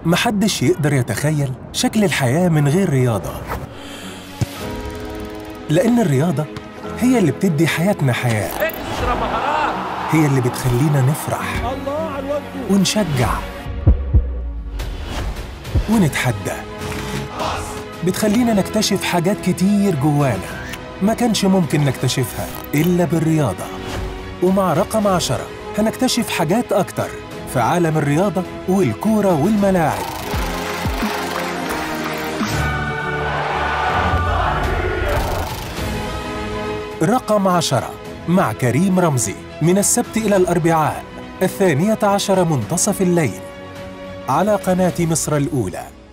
محدش يقدر يتخيل شكل الحياة من غير رياضة لأن الرياضة هي اللي بتدي حياتنا حياة اكسترا مهارات هي اللي بتخلينا نفرح الله على الوقت ونشجع ونتحدى بتخلينا نكتشف حاجات كتير جوانا ما كانش ممكن نكتشفها إلا بالرياضة ومع رقم عشرة هنكتشف حاجات أكتر في عالم الرياضة والكورة والملاعب رقم عشرة مع كريم رمزي من السبت إلى الأربعاء الثانية عشر منتصف الليل على قناة مصر الأولى